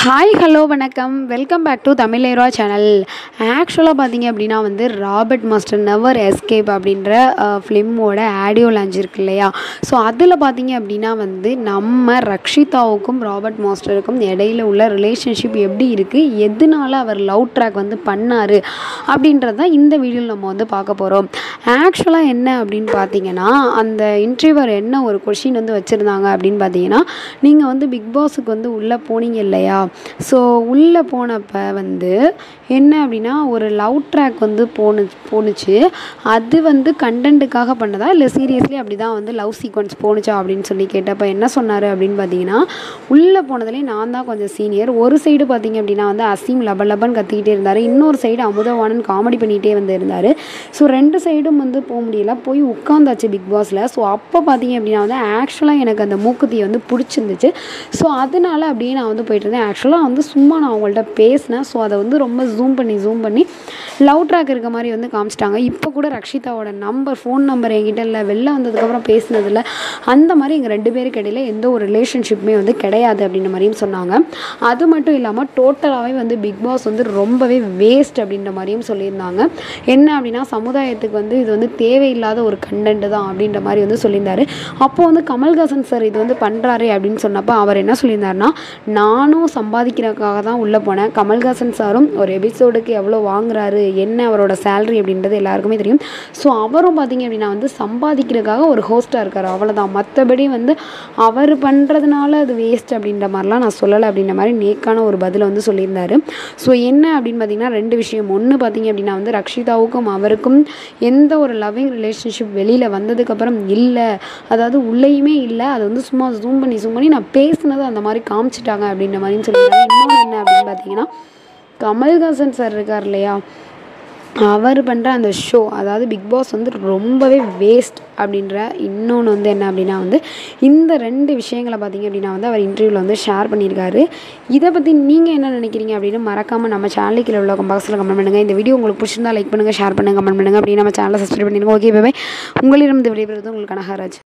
hi hello வணக்கம் welcome back to தமிழேரா channel ஆக்சுவலாக பார்த்தீங்க அப்படின்னா வந்து ராபர்ட் மாஸ்டர் நெவர் எஸ்கேப் அப்படின்ற ஃபிலிமோட ஆடியோ லான்ச் இருக்கு இல்லையா ஸோ அதில் பார்த்தீங்க அப்படின்னா வந்து நம்ம ரக்ஷிதாவுக்கும் ராபர்ட் மாஸ்டருக்கும் இடையில உள்ள ரிலேஷன்ஷிப் எப்படி இருக்குது எதனால அவர் லவ் ட்ராக் வந்து பண்ணார் அப்படின்றது தான் இந்த வீடியோவில் நம்ம வந்து பார்க்க போகிறோம் ஆக்சுவலாக என்ன அப்படின்னு பார்த்தீங்கன்னா அந்த இன்டர்வியூவர் என்ன ஒரு கொஷின் வந்து வச்சுருந்தாங்க அப்படின்னு பார்த்தீங்கன்னா நீங்கள் வந்து பிக் பாஸுக்கு வந்து உள்ளே போனீங்க இல்லையா ஸோ உள்ளே போனப்போ வந்து என்ன அப்படின்னா ஒரு லவ் ட்ராக் வந்து போனு போணுச்சு அது வந்து கண்டென்ட்டுக்காக பண்ணதா இல்லை சீரியஸ்லி அப்படி தான் வந்து லவ் சீக்வன்ஸ் போணுச்சா அப்படின்னு சொல்லி கேட்டப்போ என்ன சொன்னார் அப்படின்னு பார்த்தீங்கன்னா உள்ளே போனதுலேயே நான் தான் கொஞ்சம் சீனியர் ஒரு சைடு பார்த்தீங்க அப்படின்னா வந்து அசீம் லப லபன் கத்திக்கிட்டே இருந்தார் இன்னொரு சைடு அமுதவாணன் காமெடி பண்ணிகிட்டே வந்து இருந்தார் ஸோ ரெண்டு சைடும் வந்து போக முடியல போய் உட்காந்தாச்சு பிக் பாஸில் ஸோ அப்போ பார்த்தீங்க அப்படின்னா வந்து ஆக்சுவலாக எனக்கு அந்த மூக்குத்தியை வந்து பிடிச்சிருந்துச்சு ஸோ அதனால அப்படியே நான் வந்து போயிட்டு இருந்தேன் ஆக்சுவலாக வந்து சும்மா நான் அவங்கள்ட்ட பேசினேன் ஸோ அதை வந்து ரொம்ப ஜூம் பண்ணி ஜூம் பண்ணி லவ் ட்ராக் இருக்க மாதிரி வந்து காமிச்சிட்டாங்க இப்போ கூட ரக்ஷிதாவோட நம்பர் ஃபோன் நம்பர் என்கிட்ட இல்லை வெளில வந்ததுக்கப்புறம் பேசினதில்ல அந்த மாதிரி எங்கள் ரெண்டு பேருக்கு இடையில எந்த ஒரு ரிலேஷன்ஷிப்புமே வந்து கிடையாது அப்படின்ற மாதிரியும் சொன்னாங்க அது மட்டும் இல்லாமல் டோட்டலாகவே வந்து பிக் பாஸ் வந்து ரொம்பவே வேஸ்ட் அப்படின்ற மாதிரியும் சொல்லியிருந்தாங்க என்ன அப்படின்னா சமுதாயத்துக்கு வந்து இது வந்து தேவையில்லாத ஒரு கண்டென்ட் தான் அப்படின்ற மாதிரி வந்து சொல்லியிருந்தாரு அப்போ வந்து கமல்ஹாசன் சார் இது வந்து பண்ணுறாரு அப்படின்னு சொன்னப்போ அவர் என்ன சொல்லியிருந்தாருன்னா நானும் சம்பாதிக்கிறதுக்காக தான் உள்ளே போனேன் கமல்ஹாசன் சாரும் ஒரு எபிசோடுக்கு எவ்வளோ வாங்குறாரு என்ன அவரோட சேலரி அப்படின்றது எல்லாருக்குமே தெரியும் ஸோ அவரும் பார்த்தீங்க அப்படின்னா வந்து சம்பாதிக்கிறதுக்காக ஒரு ஹோஸ்ட்டாக இருக்கார் அவ்வளோதான் மற்றபடி வந்து அவர் பண்ணுறதுனால அது வேஸ்ட் அப்படின்ற மாதிரிலாம் நான் சொல்லலை அப்படின்ற மாதிரி நேக்கான ஒரு பதிலை வந்து சொல்லியிருந்தாரு ஸோ என்ன அப்படின்னு பார்த்தீங்கன்னா ரெண்டு விஷயம் ஒன்று பார்த்தீங்க அப்படின்னா வந்து ரக்ஷிதாவுக்கும் அவருக்கும் எந்த ஒரு லவ்விங் ரிலேஷன்ஷிப் வெளியில் வந்ததுக்கப்புறம் இல்லை அதாவது உள்ளேயுமே இல்லை அது வந்து சும்மா ஜூம் பண்ணி ஜூம் பண்ணி நான் பேசினது அந்த மாதிரி காமிச்சிட்டாங்க அப்படின்ற மாதிரின்னு சொல்லியிருந்தாங்க இன்னொன்று என்ன அப்படின்னு பார்த்தீங்கன்னா கமல்ஹாசன் சார் இருக்கார் இல்லையா அவர் பண்ணுற அந்த ஷோ அதாவது பிக் பாஸ் வந்து ரொம்பவே வேஸ்ட் அப்படின்ற இன்னொன்று வந்து என்ன அப்படின்னா வந்து இந்த ரெண்டு விஷயங்களை பார்த்தீங்க அப்படின்னா வந்து அவர் இன்டர்வியூவில் வந்து ஷேர் பண்ணியிருக்காரு இதை பற்றி நீங்கள் என்ன நினைக்கிறீங்க அப்படின்னு மறக்காமல் நம்ம சேனலுக்கு உள்ள பாக்ஸில் கமெண்ட் பண்ணுங்கள் இந்த வீடியோ உங்களுக்கு பிடிச்சிருந்தா லைக் பண்ணுங்கள் ஷேர் பண்ணுங்கள் கமெண்ட் பண்ணுங்கள் அப்படின்னு நம்ம சேனலை சப்ஸ்கிரைப் பண்ணிடுங்க ஓகே பை உங்களிடம் இந்த விடைபெறுவது உங்களுக்கு கனகராஜ்